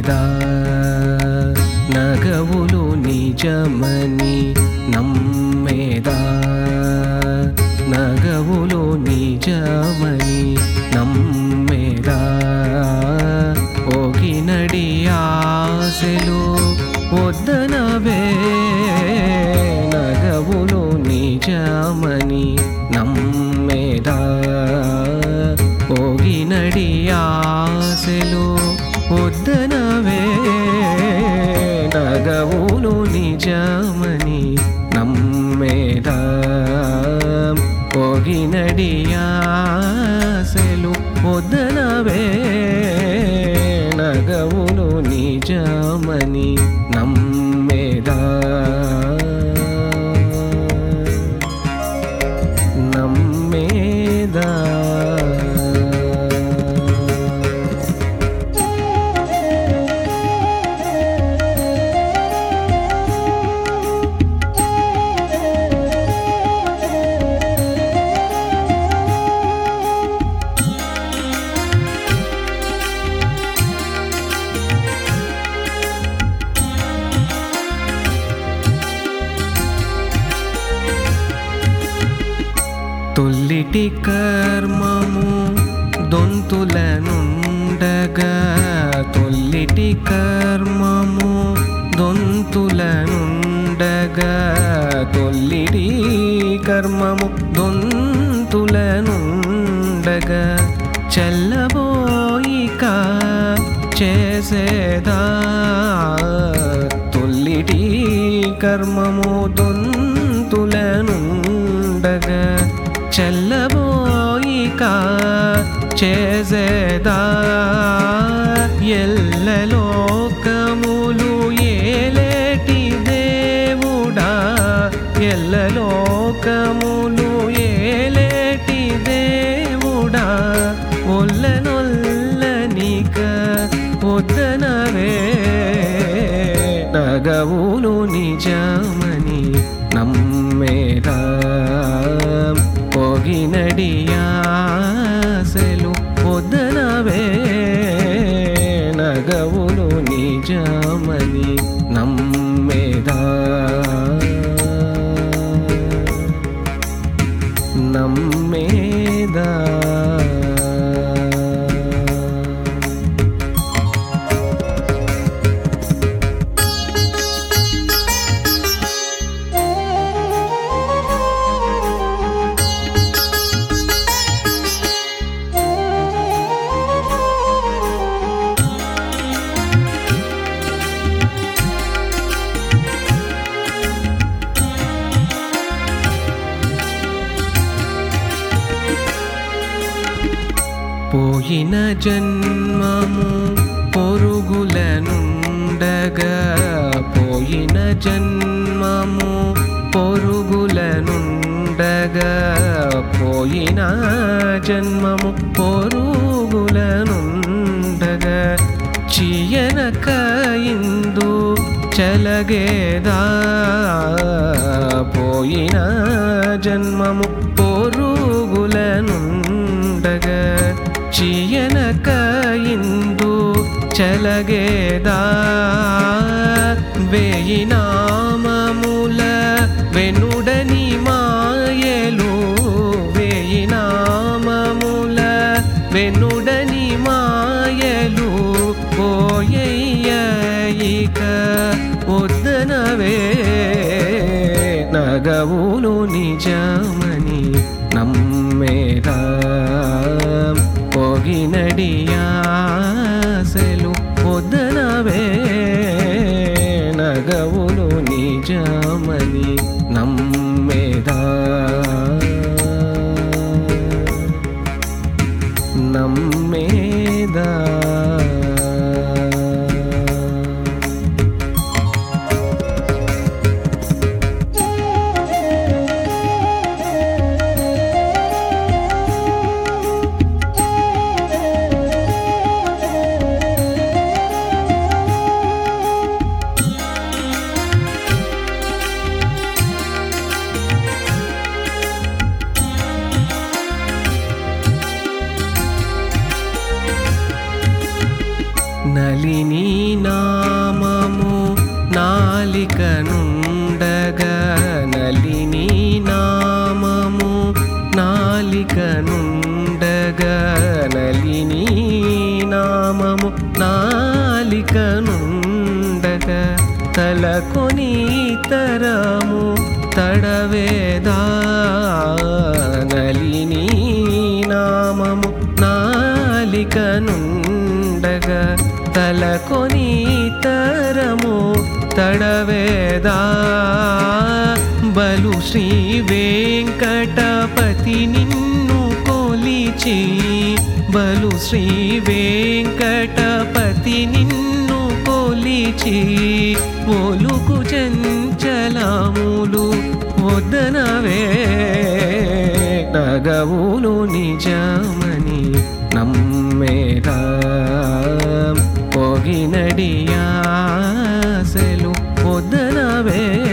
నమ్మేదా నగవులు నిజమని నమ్మేదా నగవులు నిజమని నమ్మేదా ఓగినడి ఆశలు వద్దనవే నగవులు నిజమని నమ్మేదా ఓగినడి ఆశలు వద్దనవే నగవులు నిజమని నమ్మేదా పోగినడి ఆశలు వద్దనవే నగవులు నిజమని నమ్మేదా నమ్మేదా తొల్లిటి కర్మము దొంతులనుండగా తొల్లిటి కర్మము దొంతులనుండగా తొల్లిటి కర్మము దొంతులనుండగా చల్లబోయిక చేసేదా తొల్లిటి కర్మము దొంతులనుండగా చల్లబోయిక చేసేదా ఎల్లలోకములు ఏలేటి దేవుడా ఎల్లలోకములు ఏలేటి దేవుడా ఒల్లనొల్లనిక వద్దనవే నగవులు నిజమని నమ్మేదా పొగినడియాసలు వద్దనవే నగవులు నిజమని నమ్మేదా నమ్మేదా పోయిన జన్మము పొరుగులనుండగా పోయిన జన్మము పొరుగులనుండగా పోయిన జన్మము పొరుగులనుండగా చీయనక ఇందు చలగేదా పోయిన జన్మము పొరుగులనుండగా చీయనక ఇందు చలగేదా వేయి నామముల వెనుడని మాయలు వేయి నామముల వెనుడని మాయలు పోయయ్య ఇక వద్దనవే నగవులు నిజమని నమ్మేదా పొగినడియాసలు వద్దనవే నగవులు నిజమని నమ్మేదా నమ్మేదా నామము నాలిక నుండగా నలిని నామము నాలిక నుండగా నలిని నామము నాలిక నుండగా తలకొని తరము తడవేదా నలిని నామము నాలిక నుండగా తలకొని తరము తడవేదా బలు శ్రీ వెంకటపతి నిన్ను కొలిచి బలు శ్రీ వెంకటపతి నిన్ను కొలిచి ఒలుకు చంచలములు వద్దనవే నగవులు నిజమని నమ్మేరా పొగినడియాసలు వద్దనవే